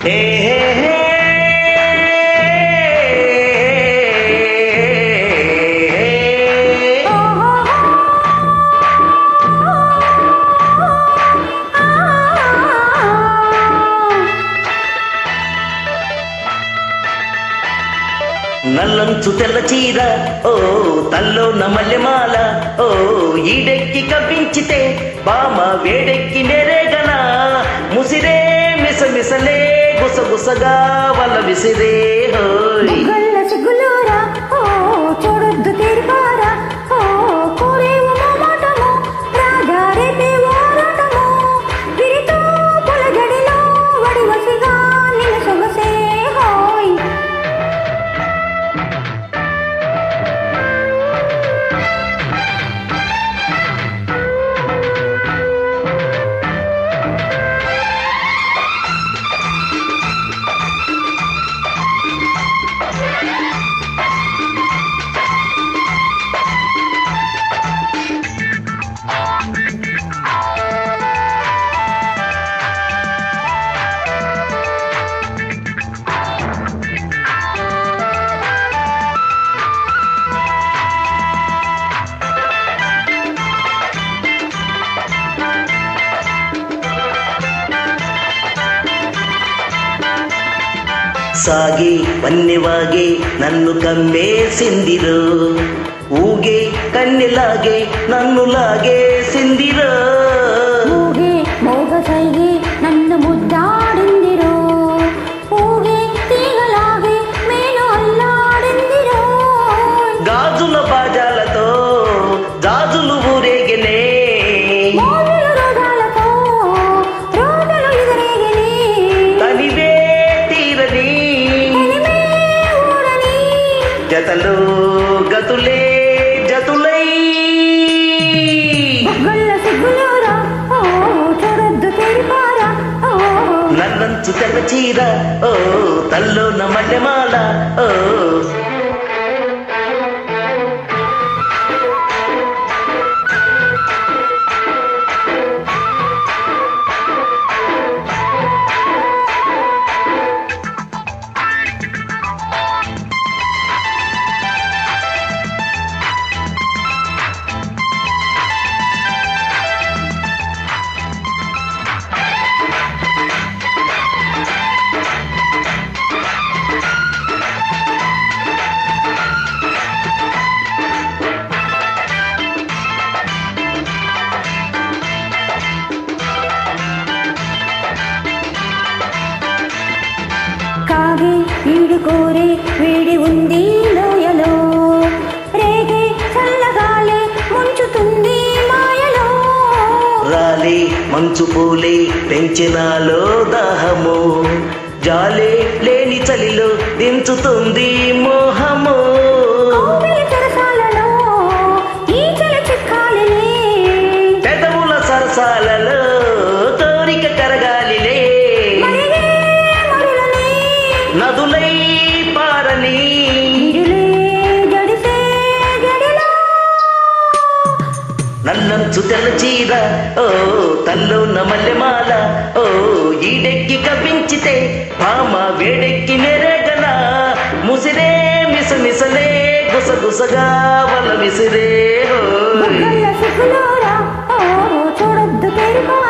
హే హే హే నల్లంచు తెల్ల చీర ఓ తల్లో నమల్లెమాల ఓ ఈడెక్కి కవ్వించితే బామ వేడెక్కి నెరేగన ముసిరే మిసమిసలే గుసగుసగా వల విసిరే హోయ్ గల్ల సిగ్గులోరా ఓ చూడొద్దు తెరిపారా ఓ కోరేవు మోమాటము రాజా రేపే ఓరాటము విరితో పొలగడిలో వడివసిగా నిల సొగసే హోయ్ సాగి వన్నెవాగే నన్ను కమ్మేసిందిరో ఊగే కన్నెలాగే నన్ను లాగేసిందిరో ఊగే మోగ సైగే నన్ను ముద్దాడిందిరో ఊగే తీగలాగే మేను అల్లాడిందిరో గాజుల బాజాలతో గాజులు ఊరేగనే మోగుల రోగాలతో రోగలు ఎదురేగని తనివే తీరని కలిమే ఊరని జతలు గతులే జతులై గొల్ల సిగ్గులోరా ఓ చూడొద్దు తెరిపారా ఓ నన్నంచు తెల్ల చీర ఓ తల్లో మల్లెమాల ఓ కాగే ఈడు కోరే వేడి ఉంది లోయలో రేగే చల్లగాలే ముంచుతుంది మాయలో రాలే మంచు పూలే పెంచినాలో దాహము జాలే లేని చలిలో దించుతుంది మోహము కోవెల చెరసాలలో ఈ చెల చిక్కాలిలే పెదవుల సరసాలలో కోరిక కరగాలిలే మరిగే మరులని నదులై పారని ఇరులే జడిసే జడిలో నల్లంచు తెల్ల చీర ఓ తల్లో మల్లెమాల ఓ ఈడెక్కి కవ్వించితే భామ వేడెక్కి నెరగన ముసిరే మిసమిసలే గుసగుసగా వల విసిరే హోయ్ గొల్ల సిగ్గులోరా ఓ చూడొద్దు తెరిపారా